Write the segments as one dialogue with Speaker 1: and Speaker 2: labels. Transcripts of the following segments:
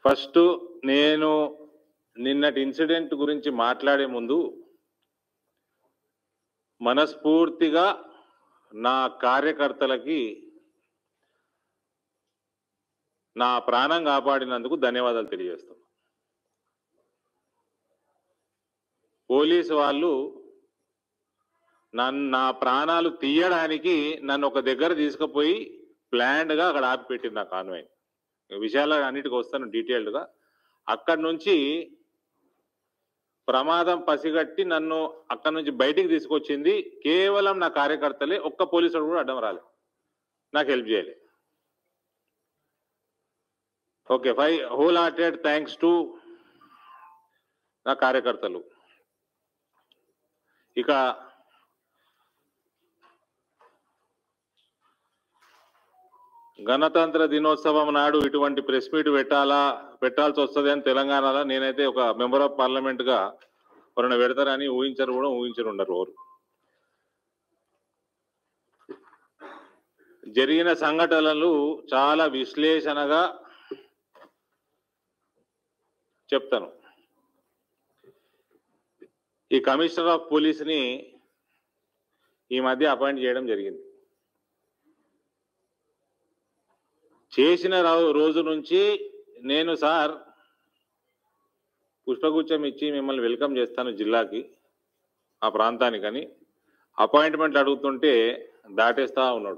Speaker 1: First నేను నిన్నటి incident గురించి మాట్లాడే ముందు మనస్ఫూర్తిగా నా కార్యకర్తలకి నా ప్రాణం కాపాడినందుకు ధన్యవాదాలు తెలియజేస్తాను పోలీసు వాళ్ళు నన్ను నా ప్రాణాలు తీయడానికి నన్ను ఒక దగ్గర తీసుకుపోయి ప్లాన్డ్గా అక్కడ ఆపి పెట్టింది నా కాన్వాయ్ విషయాలు అన్నిటికీ వస్తాను డీటెయిల్డ్గా అక్కడి నుంచి ప్రమాదం పసిగట్టి నన్ను అక్కడి నుంచి బయటికి తీసుకొచ్చింది కేవలం నా కార్యకర్తలే ఒక్క పోలీసుడు కూడా అడ్డం రాలే నాకు హెల్ప్ చేయలే ఓకే ఫై హోల్ హార్టెడ్ థ్యాంక్స్ టు నా కార్యకర్తలు ఇక గణతంత్ర దినోత్సవం నాడు ఇటువంటి ప్రెస్ మీట్ పెట్టాలా పెట్టాల్సి వస్తుంది అని తెలంగాణలో నేనైతే ఒక మెంబర్ ఆఫ్ పార్లమెంట్ గా ఎవరైనా పెడతారని ఊహించరు కూడా ఊహించరు ఉండరు ఎవరు జరిగిన సంఘటనలు చాలా విశ్లేషణగా చెప్తాను ఈ కమిషనర్ ఆఫ్ పోలీస్ని ఈ మధ్య అపాయింట్ చేయడం జరిగింది చేసిన రో- రోజు నుంచి నేను సార్ పుష్పగుచ్చం ఇచ్చి మిమ్మల్ని వెల్కమ్ చేస్తాను జిల్లాకి ఆ ప్రాంతానికని అపాయింట్మెంట్ అడుగుతుంటే దాటేస్తా ఉన్నాడు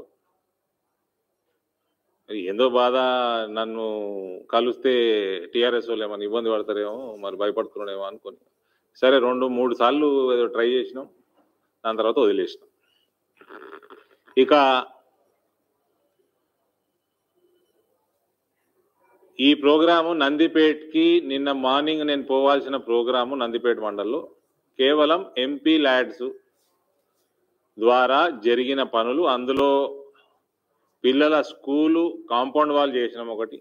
Speaker 1: మరి ఏందో బాధ నన్ను కలిస్తే టీఆర్ఎస్ వాళ్ళు ఏమైనా ఇబ్బంది పడతారేమో మరి భయపడుతున్నాడేమో అనుకొని సరే రెండు మూడు సార్లు ఏదో ట్రై చేసినాం దాని తర్వాత వదిలేసినాం ఇక ఈ ప్రోగ్రాము నందిపేట్కి నిన్న మార్నింగ్ నేను పోవాల్సిన ప్రోగ్రాము నందిపేట మండల్లో కేవలం ఎంపీ ల్యాడ్స్ ద్వారా జరిగిన పనులు అందులో పిల్లల స్కూలు కాంపౌండ్ వాల్ చేసినాం ఒకటి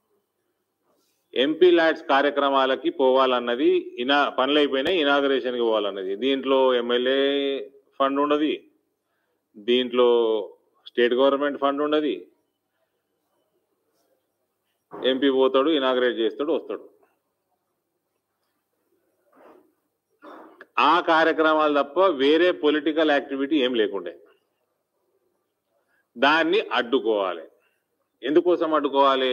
Speaker 1: ఎంపీ ల్యాడ్స్ కార్యక్రమాలకి పోవాలన్నది ఇనా పనులు అయిపోయినాయి ఇనాగరేషన్కి పోవాలన్నది దీంట్లో ఎమ్మెల్యే ఫండ్ ఉండదు దీంట్లో స్టేట్ గవర్నమెంట్ ఫండ్ ఉండదు ఎంపీ పోతాడు ఇనాగ్రేట్ చేస్తాడు వస్తాడు ఆ కార్యక్రమాలు తప్ప వేరే పొలిటికల్ యాక్టివిటీ ఏం లేకుండే దాన్ని అడ్డుకోవాలి ఎందుకోసం అడ్డుకోవాలి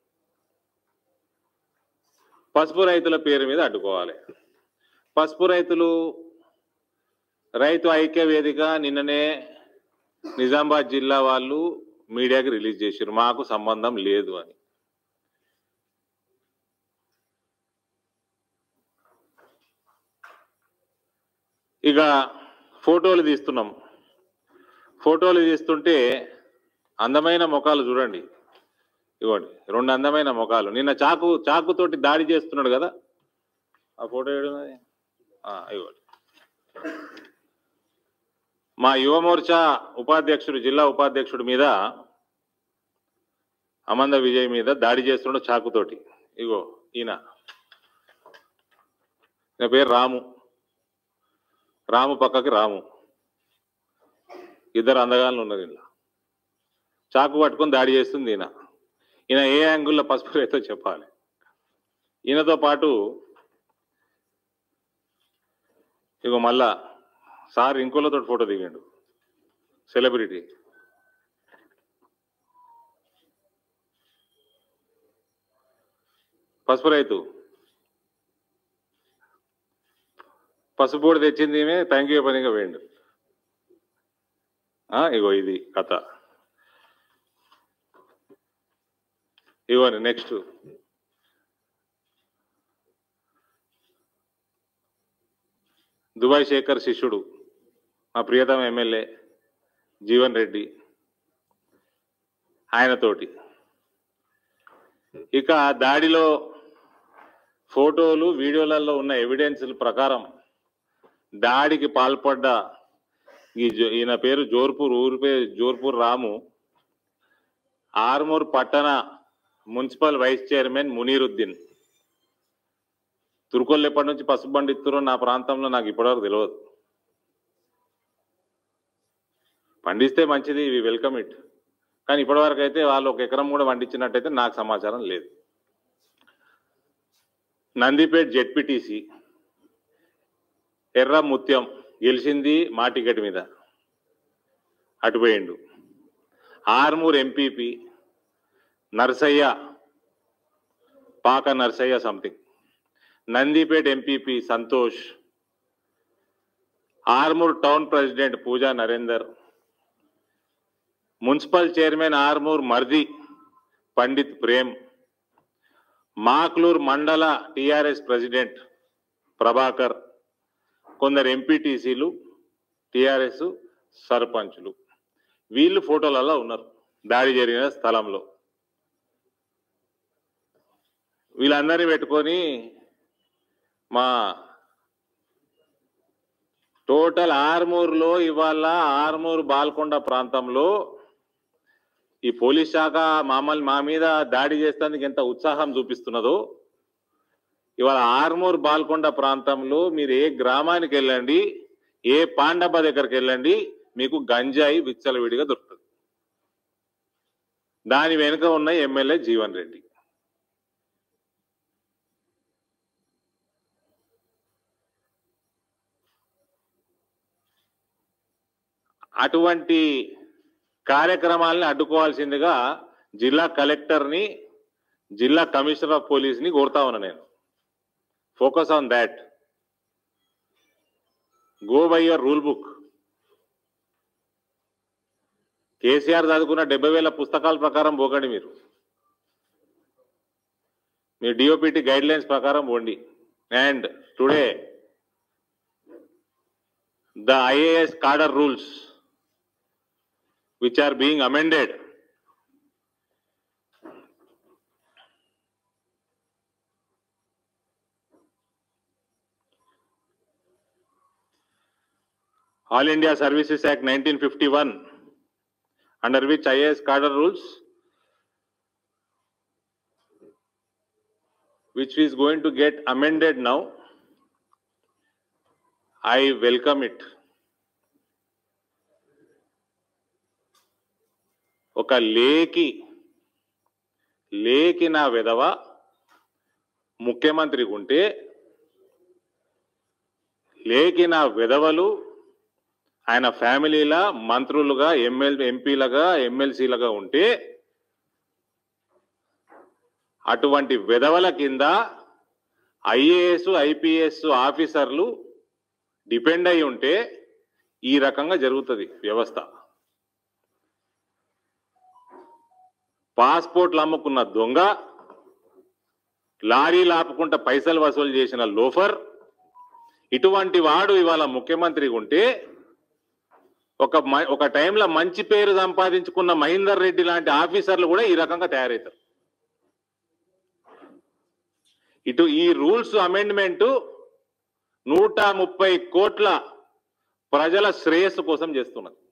Speaker 1: పసుపు రైతుల పేరు మీద అడ్డుకోవాలి పసుపు రైతులు రైతు ఐక్య వేదిక నిన్ననే నిజామాబాద్ జిల్లా వాళ్ళు మీడియాకి రిలీజ్ చేశారు మాకు సంబంధం లేదు అని ఇక ఫోటోలు తీస్తున్నాం ఫోటోలు తీస్తుంటే అందమైన ముఖాలు చూడండి ఇవ్వండి రెండు అందమైన ముఖాలు నిన్న చాకు చాకుతోటి దాడి చేస్తున్నాడు కదా ఆ ఫోటో ఏడున్నది ఆ, ఇవ్వండి మా యువ మోర్చా ఉపాధ్యక్షుడు జిల్లా ఉపాధ్యక్షుడి మీద అమంద విజయ్ మీద దాడి చేస్తున్నాడు చాకుతోటి ఇగో ఈయన ఈయన పేరు రాము రాము పక్కకి రాము ఇద్దరు అందగాళ్ళు ఉన్నారు ఇలా చాకు పట్టుకొని దాడి చేస్తుంది ఈయన ఈయన ఏ యాంగిల్లో పసుపు రైతో చెప్పాలి ఈయనతో పాటు ఇగో మళ్ళా సార్ ఇంకోళ్ళతో ఫోటో దిగాడు సెలబ్రిటీ పసుపు రైతు పసుపు పొడి తెచ్చింది ఈమె థ్యాంక్ యూ పనిగా వేయండు ఆ, ఇగో ఇది కథ ఇగోని నెక్స్ట్ దుబాయ్ శేఖర్ శిష్యుడు మా ప్రియతమ ఎమ్మెల్యే జీవన్ రెడ్డి ఆయనతోటి ఇక దాడిలో ఫోటోలు వీడియోలలో ఉన్న ఎవిడెన్స్ల ప్రకారం దాడికి పాల్పడ్డ ఈ జో- ఈయన పేరు జోర్పూర్ ఊరి పేరు జోర్పూర్ రాము ఆర్మూర్ పట్టణ మున్సిపల్ వైస్ చైర్మన్ మునీరుద్దీన్ తురుకొల్లు ఎప్పటి నుంచి పసుపు బండి ఇస్తురో నా ప్రాంతంలో నాకు ఇప్పటివరకు తెలియదు పండిస్తే మంచిది ఇవి వెల్కమ్ ఇట్ కానీ ఇప్పటివరకు అయితే వాళ్ళు ఒక ఎకరం కూడా పండించినట్టయితే నాకు సమాచారం లేదు నందిపేట్ జెడ్పీటీసీ ఎర్ర ముత్యం గెలిచింది మా టికెట్ మీద అటుపోయిండు Armoor MPP Narsaiah Paka Narsaiah something Nandipet MPP Santosh Armoor town president Pooja Narender municipal chairman Armoor మర్ది పండిత్ ప్రేమ్ మాక్లూర్ మండల టిఆర్ఎస్ ప్రెసిడెంట్ ప్రభాకర్ కొందరు ఎంపీటీసీలు టిఆర్ఎస్ సర్పంచులు వీళ్ళు ఫోటోలలో ఉన్నారు దాడి జరిగిన స్థలంలో వీళ్ళందరినీ పెట్టుకొని మా టోటల్ ఆర్మూర్లో ఇవాళ ఆర్మూర్ బాల్కొండ ప్రాంతంలో ఈ పోలీస్ శాఖ మమ్మల్ని మా మీద దాడి చేసేందుకు ఎంత ఉత్సాహం చూపిస్తున్నదో ఇవాళ ఆర్మూర్ బాల్కొండ ప్రాంతంలో మీరు ఏ గ్రామానికి వెళ్ళండి ఏ పాండబ్బ దగ్గరికి వెళ్ళండి మీకు గంజాయి విచ్చలవిడిగా దొరుకుతుంది దాని వెనుక ఉన్న ఎమ్మెల్యే జీవన్ రెడ్డి అటువంటి కార్యక్రమాలని అడ్డుకోవాల్సిందిగా జిల్లా కలెక్టర్ని జిల్లా కమిషనర్ ఆఫ్ పోలీస్ని కోరుతా ఉన్నా నేను focus on that go by your rule book KCR చదువుకున్న డెబ్బై వేల పుస్తకాల ప్రకారం పోకండి మీరు మీ డిఓపిటి గైడ్ లైన్స్ ప్రకారం పోండి and today the IAS cadre rules which are being amended All India Services Act 1951, under which IAS cadre rules, which is going to get amended now. I welcome it. ఒక లేకి లేకి నా విధవ ముఖ్యమంత్రికి ఉంటే లేకి నా విధవలు ఆయన ఫ్యామిలీల మంత్రులుగా ఎమ్మెల్ ఎంపీలుగా ఎమ్మెల్సీలుగా ఉంటే అటువంటి విధవల కింద ఐఏఎస్ ఐపీఎస్ ఆఫీసర్లు డిపెండ్ అయి ఉంటే ఈ రకంగా జరుగుతుంది వ్యవస్థ పాస్పోర్ట్లు అమ్ముకున్న దొంగ లారీలు ఆపుకుంటా పైసలు వసూలు చేసిన లోఫర్ ఇటువంటి వాడు ఇవాళ ముఖ్యమంత్రి ఉంటే ఒక మ- ఒక టైంలో మంచి పేరు సంపాదించుకున్న మహేందర్ రెడ్డి లాంటి ఆఫీసర్లు కూడా ఈ రకంగా తయారవుతారు ఇటు ఈ రూల్స్ అమెండ్మెంట్ నూట ముప్పై కోట్ల ప్రజల శ్రేయస్సు కోసం చేస్తున్నది